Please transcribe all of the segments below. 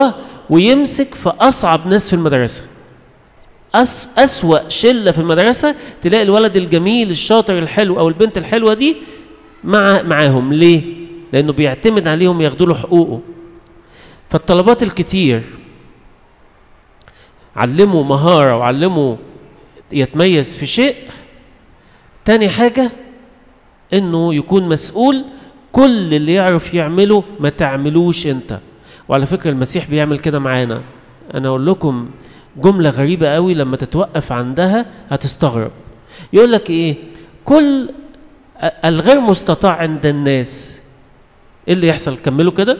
ويمسك في اصعب ناس في المدرسه أس أسوأ شلة في المدرسة تلاقي الولد الجميل الشاطر الحلو أو البنت الحلوة دي مع معاهم ليه؟ لأنه بيعتمد عليهم ياخدوا له حقوقه فالطلبات الكتير علموا مهارة وعلموا يتميز في شيء تاني حاجة انه يكون مسؤول كل اللي يعرف يعمله ما تعملوش انت وعلى فكرة المسيح بيعمل كده معانا انا اقول لكم جملة غريبة قوي لما تتوقف عندها هتستغرب يقول لك ايه كل الغير مستطاع عند الناس ايه اللي يحصل كملوا كده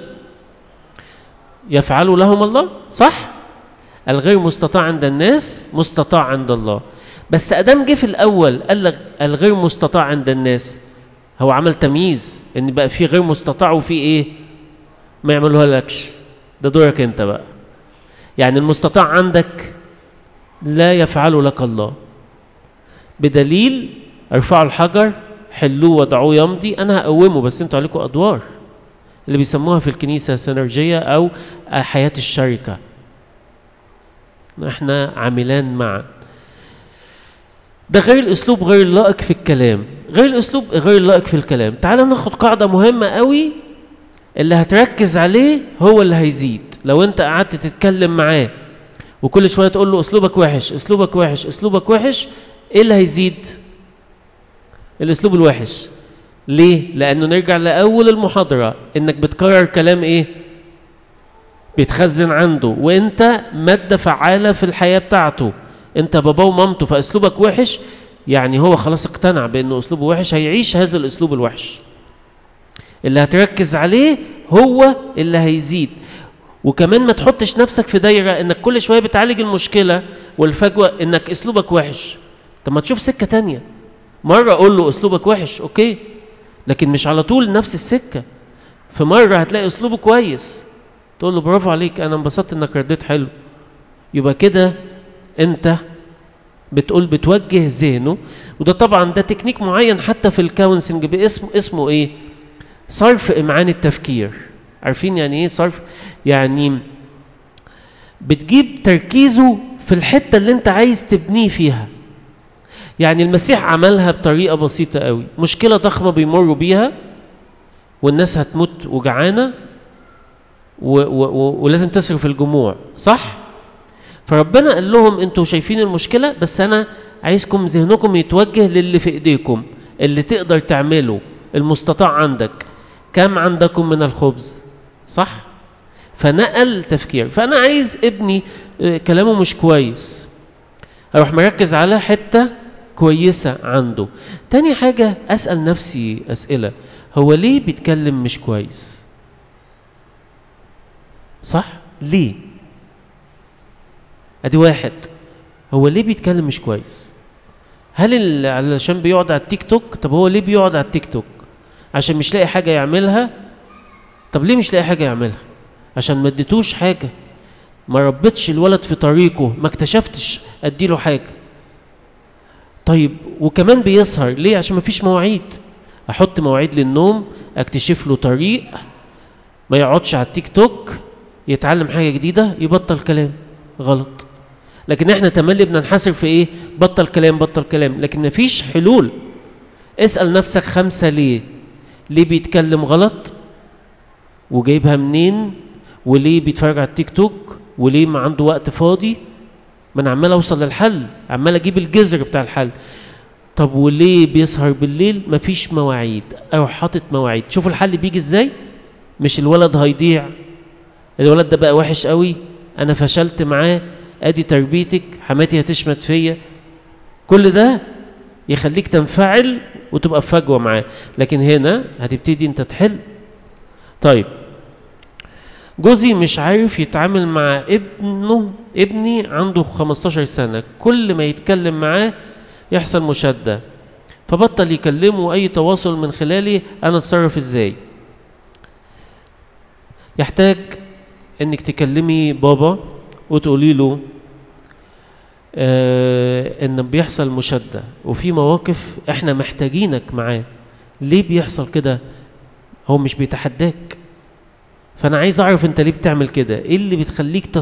يفعل لهم الله صح الغير مستطاع عند الناس مستطاع عند الله بس ادام جه في الاول قال لك الغير مستطاع عند الناس هو عمل تمييز ان بقى في غير مستطاع وفي ايه ما يعملوها لكش ده دورك انت بقى يعني المستطاع عندك لا يفعله لك الله بدليل ارفعوا الحجر حلوه ودعوه يمضي انا هقومه بس انتوا عليكم ادوار اللي بيسموها في الكنيسه سينرجيه او حياه الشركه احنا عاملان معا ده غير الاسلوب غير اللائق في الكلام غير الاسلوب غير اللائق في الكلام تعال ناخد قاعده مهمه قوي اللي هتركز عليه هو اللي هيزيد لو انت قعدت تتكلم معاه وكل شويه تقول له اسلوبك وحش اسلوبك وحش اسلوبك وحش ايه اللي هيزيد الاسلوب الوحش ليه لانه نرجع لاول المحاضره انك بتكرر كلام ايه بيتخزن عنده وانت ماده فعاله في الحياه بتاعته انت باباه ومامته فاسلوبك وحش يعني هو خلاص اقتنع بانه اسلوبه وحش هيعيش هذا الاسلوب الوحش اللي هتركز عليه هو اللي هيزيد وكمان ما تحطش نفسك في دايره انك كل شويه بتعالج المشكله والفجوه انك اسلوبك وحش طب ما تشوف سكه تانية مره اقول له اسلوبك وحش اوكي لكن مش على طول نفس السكه في مره هتلاقي اسلوبه كويس تقول له برافو عليك انا انبسطت انك رديت حلو يبقى كده انت بتقول بتوجه ذهنه وده طبعا ده تكنيك معين حتى في الكونسنج باسمه اسمه ايه صرف امعان التفكير عارفين يعني ايه صرف يعني بتجيب تركيزه في الحته اللي انت عايز تبنيه فيها يعني المسيح عملها بطريقه بسيطه قوي مشكله ضخمه بيمروا بيها والناس هتموت وجعانه و و و ولازم تصرف الجموع صح فربنا قال لهم انتوا شايفين المشكله بس انا عايزكم ذهنكم يتوجه للي في ايديكم اللي تقدر تعمله المستطاع عندك كم عندكم من الخبز صح فنقل تفكير فانا عايز ابني كلامه مش كويس اروح مركز على حته كويسه عنده تاني حاجه اسال نفسي اسئله هو ليه بيتكلم مش كويس صح ليه ادي واحد هو ليه بيتكلم مش كويس هل علشان بيقعد على التيك توك طب هو ليه بيقعد على التيك توك عشان مش لاقي حاجه يعملها طب ليه مش لاقي حاجه يعملها عشان ما اديتوش حاجه ما ربتش الولد في طريقه ما اكتشفتش اديله حاجه طيب وكمان بيسهر ليه عشان ما فيش مواعيد احط مواعيد للنوم اكتشف له طريق ما يقعدش على التيك توك يتعلم حاجه جديده يبطل كلام غلط لكن احنا تملي بننحصر في ايه بطل كلام بطل كلام لكن مفيش حلول اسال نفسك خمسه ليه ليه بيتكلم غلط وجايبها منين وليه بيتفرج على التيك توك وليه ما عنده وقت فاضي ما انا عمال اوصل للحل عمال اجيب الجذر بتاع الحل طب وليه بيسهر بالليل مفيش مواعيد اروح حاطط مواعيد شوفوا الحل بيجي ازاي مش الولد هيضيع الولد ده بقى وحش قوي انا فشلت معاه ادي تربيتك حماتي هتشمت فيا كل ده يخليك تنفعل وتبقى في فجوه معاه لكن هنا هتبتدي انت تحل طيب جوزي مش عارف يتعامل مع ابنه ابني عنده 15 سنه كل ما يتكلم معاه يحصل مشاده فبطل يكلمه اي تواصل من خلالي انا اتصرف ازاي يحتاج انك تكلمي بابا وتقولي له آه ان بيحصل مشاده وفي مواقف احنا محتاجينك معاه ليه بيحصل كده هو مش بيتحداك فانا عايز اعرف انت ليه بتعمل كده ايه اللي بتخليك